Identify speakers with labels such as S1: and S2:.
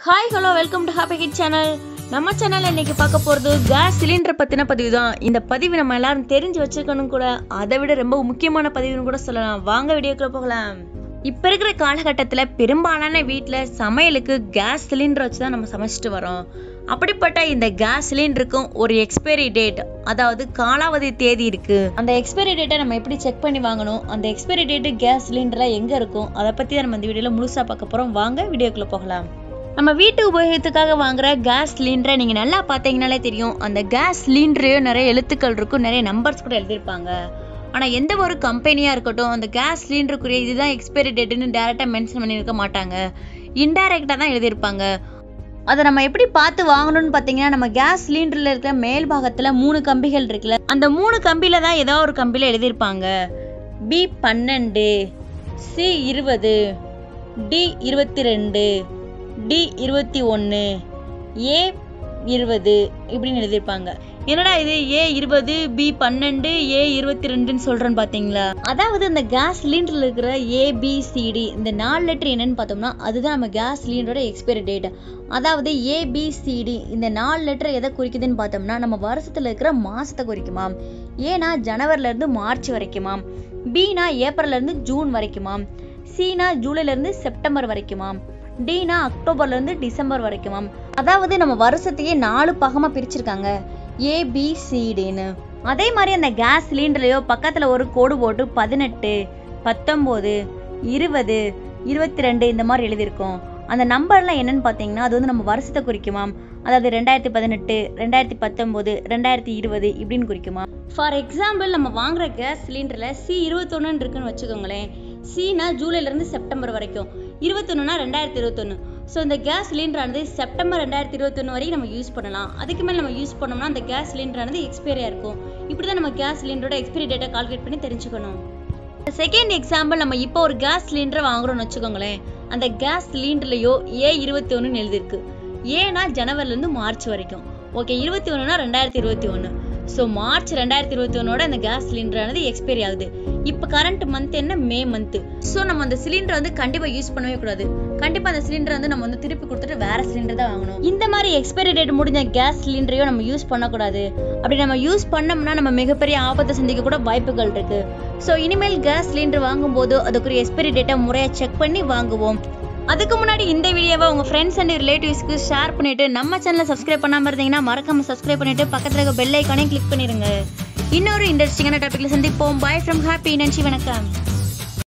S1: hi hello welcome to happy kid channel நம்ம சேனல்ல இன்னைக்கு பார்க்க போகிறது கேஸ் சிலிண்டர் பற்றின பதிவு தான் இந்த பதிவு நம்ம எல்லாரும் தெரிஞ்சு வச்சிருக்கணும் கூட அதை விட ரொம்ப முக்கியமான பதிவுன்னு கூட சொல்லலாம் வாங்க வீடியோக்குள்ள போகலாம் இப்போ இருக்கிற காலகட்டத்தில் பெரும்பாலான வீட்டில் சமையலுக்கு கேஸ் சிலிண்டர் வச்சு தான் நம்ம சமைச்சிட்டு வரோம் அப்படிப்பட்ட இந்த கேஸ் சிலிண்டருக்கும் ஒரு எக்ஸ்பைரி டேட் அதாவது காலாவதி தேதி இருக்கு அந்த எக்ஸ்பைரி டேட்டை நம்ம எப்படி செக் பண்ணி வாங்கணும் அந்த எக்ஸ்பைரி டேட்டு கேஸ் சிலிண்டர்ல எங்க இருக்கும் அதை பத்தி தான் நம்ம இந்த வீடியோல முழுசா பார்க்க போறோம் வாங்க வீடியோக்குள்ள போகலாம் நம்ம வீட்டு உபயோகத்துக்காக வாங்குற கேஸ் சிலிண்டரை நீங்க நல்லா பார்த்தீங்கனாலே தெரியும் அந்த கேஸ் சிலிண்டரையும் நிறைய எழுத்துக்கள் இருக்கும் நிறைய நம்பர்ஸ் கூட எழுதியிருப்பாங்க ஆனா எந்த ஒரு கம்பெனியா இருக்கட்டும் அந்த கேஸ் சிலிண்டருக்குரிய இதுதான் எக்ஸ்பைரி டேட்டுன்னு டேரக்டா மென்ஷன் பண்ணியிருக்க மாட்டாங்க இன்டைரக்டா தான் எழுதியிருப்பாங்க அதை நம்ம எப்படி பார்த்து வாங்கணும்னு பார்த்தீங்கன்னா நம்ம கேஸ் சிலிண்டரில் இருக்கிற மேல் பாகத்தில் மூணு கம்பிகள் இருக்குல்ல அந்த மூணு கம்பியில் தான் ஏதோ ஒரு கம்பியில் எழுதியிருப்பாங்க பி பன்னெண்டு சி இருபது டி இருபத்தி ரெண்டு டி இருபத்தி ஒன்று ஏ இருபது இப்படின்னு எழுதியிருப்பாங்க என்னடா இது ஏ இருபது பி பன்னெண்டு ஏ இருபத்தி ரெண்டுன்னு சொல்றேன்னு பாத்தீங்களா அதாவது இந்த கேஸ் சிலிண்டர்ல இருக்கிற ஏ பி சிடி இந்த நாலு லெட்டர் என்னன்னு பார்த்தோம்னா அதுதான் நம்ம கேஸ் சிலிண்டரோட எக்ஸ்பைரி டேட் அதாவது ஏ பி சிடி இந்த நாலு லெட்டர் எதை குறிக்குதுன்னு பார்த்தோம்னா நம்ம வருஷத்துல இருக்கிற மாசத்தை குறிக்குமாம் ஏனா ஜனவரில இருந்து மார்ச் வரைக்குமாம் பினா ஏப்ரல்ல இருந்து ஜூன் வரைக்குமாம் சினா ஜூலைல இருந்து செப்டம்பர் வரைக்குமாம் டினா அக்டோபர்ல இருந்து டிசம்பர் வரைக்குமாம் அதாவது நம்ம வருஷத்தையே நாலு பாகமா பிரிச்சிருக்காங்க ஏபிசிடின்னு அதே மாதிரி அந்த கேஸ் சிலிண்டர்லயோ பக்கத்துல ஒரு கோடு போட்டு பதினெட்டு பத்தொம்போது இருபது இருபத்தி ரெண்டு இந்த மாதிரி எழுதியிருக்கோம் அந்த நம்பர்லாம் என்னன்னு பார்த்தீங்கன்னா அது வந்து நம்ம வருஷத்தை குறிக்குமாம் அதாவது ரெண்டாயிரத்தி பதினெட்டு ரெண்டாயிரத்தி பத்தொம்போது ரெண்டாயிரத்தி இருபது இப்படின்னு குறிக்குமா ஃபார் எக்ஸாம்பிள் நம்ம வாங்குற கேஸ் சிலிண்டர்ல சி இருபத்தொன்னு இருக்குன்னு வச்சுக்கோங்களேன் சினா ஜூலைலேருந்து செப்டம்பர் வரைக்கும் இருபத்தொன்னுனா ரெண்டாயிரத்தி இருபத்தொன்று ஸோ இந்த கேஸ் சிலிண்டரானது செப்டம்பர் ரெண்டாயிரத்தி இருபத்தொன்று வரைக்கும் நம்ம யூஸ் பண்ணலாம் அதுக்கு மேலே நம்ம யூஸ் பண்ணோம்னா அந்த கேஸ் சிலிண்டரானது எக்ஸ்பைரியாக இருக்கும் இப்படி தான் நம்ம கேஸ் சிலிண்டரோட எக்ஸ்பைரி டேட்டை கால்குலேட் பண்ணி தெரிஞ்சுக்கணும் செகண்ட் எக்ஸாம்பிள் நம்ம இப்போ ஒரு கேஸ் சிலிண்டரை வாங்குறோம்னு வச்சுக்கோங்களேன் அந்த கேஸ் சிலிண்டர்லையோ ஏ இருபத்தி ஒன்றுன்னு எழுதிருக்கு ஏன்னா ஜனவரிலேருந்து மார்ச் வரைக்கும் ஓகே இருபத்தி ஒன்றுனா ரெண்டாயிரத்தி இருபத்தி ஒன்று ஸோ மார்ச் ரெண்டாயிரத்தி இருபத்தி ஒன்னோட அந்த கேஸ் சிலிண்டரானது எக்ஸ்பைரி ஆகுது இப்போ கரண்ட் மந்த் என்ன மே மந்த் ஸோ நம்ம அந்த சிலிண்டர் வந்து கண்டிப்பாக யூஸ் பண்ணவே கூடாது கண்டிப்பாக அந்த சிலிண்டர் வந்து நம்ம வந்து திருப்பி கொடுத்துட்டு வேற சிலிண்டர் தான் வாங்கணும் இந்த மாதிரி எக்ஸ்பைரி டேட் முடிஞ்ச கேஸ் சிலிண்டரையும் நம்ம யூஸ் பண்ணக்கூடாது அப்படி நம்ம யூஸ் பண்ணோம்னா நம்ம மிகப்பெரிய ஆபத்தை சந்திக்க கூட வாய்ப்புகள் இருக்கு ஸோ இனிமேல் கேஸ் சிலிண்டர் வாங்கும்போது அதுக்குரிய எக்ஸ்பைரி டேட்டை முறையாக செக் பண்ணி வாங்குவோம் அதுக்கு முன்னாடி இந்த வீடியோவை உங்க ஃப்ரெண்ட்ஸ் அண்ட் ரிலேட்டிவ்ஸ்க்கு ஷேர் பண்ணிட்டு நம்ம சேனலை சப்ஸ்கிரைப் பண்ணாம இருந்தீங்கன்னா மறக்காம சப்ஸ்கிரைப் பண்ணிட்டு பக்கத்துல இருக்க பெல் ஐக்கானையும் கிளிக் பண்ணிருங்க இன்னொரு இன்ட்ரெஸ்டிங்கான டாபிக்ல சந்திப்போம் பாய் ஃப்ரம் ஹாப்பி நன்றி வணக்கம்